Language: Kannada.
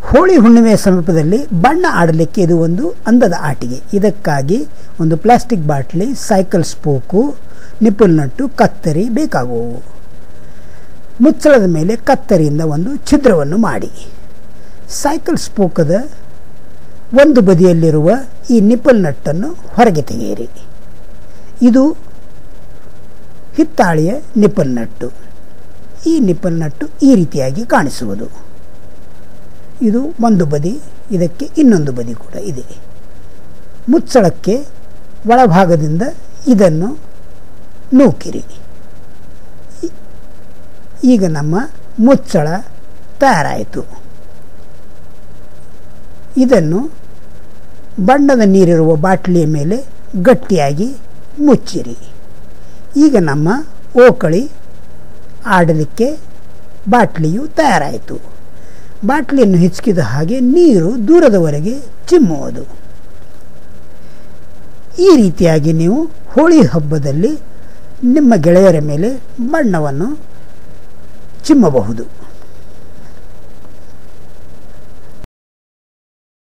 ಹೋಳಿ ಹುಣ್ಣಿಮೆಯ ಸಮೀಪದಲ್ಲಿ ಬಣ್ಣ ಆಡಲಿಕ್ಕೆ ಇದು ಒಂದು ಅಂದದ ಆಟಿಕೆ ಇದಕ್ಕಾಗಿ ಒಂದು ಪ್ಲಾಸ್ಟಿಕ್ ಬಾಟ್ಲಿ ಸೈಕಲ್ ಸ್ಪೋಕು ನಿಪ್ಪಲ್ ನಟ್ಟು ಕತ್ತರಿ ಬೇಕಾಗುವವು ಮುಚ್ಚಳದ ಮೇಲೆ ಕತ್ತರಿಯಿಂದ ಒಂದು ಛಿದ್ರವನ್ನು ಮಾಡಿ ಸೈಕಲ್ ಸ್ಪೋಕದ ಒಂದು ಬದಿಯಲ್ಲಿರುವ ಈ ನಿಪ್ಪಲ್ ನಟ್ಟನ್ನು ಹೊರಗೆ ತೆಗೆಯಿರಿ ಇದು ಹಿತ್ತಾಳೆಯ ನಿಪ್ಪಲ್ ನಟ್ಟು ಈ ನಿಪ್ಪಲ್ ನಟ್ಟು ಈ ರೀತಿಯಾಗಿ ಕಾಣಿಸುವುದು ಇದು ಒಂದು ಬದಿ ಇದಕ್ಕೆ ಇನ್ನೊಂದು ಬದಿ ಕೂಡ ಇದೆ ಮುಚ್ಚಳಕ್ಕೆ ಒಳಭಾಗದಿಂದ ಇದನ್ನು ನೂಕಿರಿ ಈ- ಈಗ ನಮ್ಮ ಮುಚ್ಚಳ ತಯಾರಾಯಿತು ಇದನ್ನು ಬಣ್ಣದ ನೀರಿರುವ ಬಾಟಲಿಯ ಮೇಲೆ ಗಟ್ಟಿಯಾಗಿ ಮುಚ್ಚಿರಿ ಈಗ ನಮ್ಮ ಓಕಳಿ ಆಡಲಿಕ್ಕೆ ಬಾಟ್ಲಿಯು ತಯಾರಾಯಿತು ಬಾಟ್ಲಿಯನ್ನು ಹಿಚ್ಕಿದ ಹಾಗೆ ನೀರು ದೂರದವರೆಗೆ ಚಿಮ್ಮುವುದು ಈ ರೀತಿಯಾಗಿ ನೀವು ಹೋಳಿ ಹಬ್ಬದಲ್ಲಿ ನಿಮ್ಮ ಗೆಳೆಯರ ಮೇಲೆ ಬಣ್ಣವನ್ನು ಚಿಮ್ಮಬಹುದು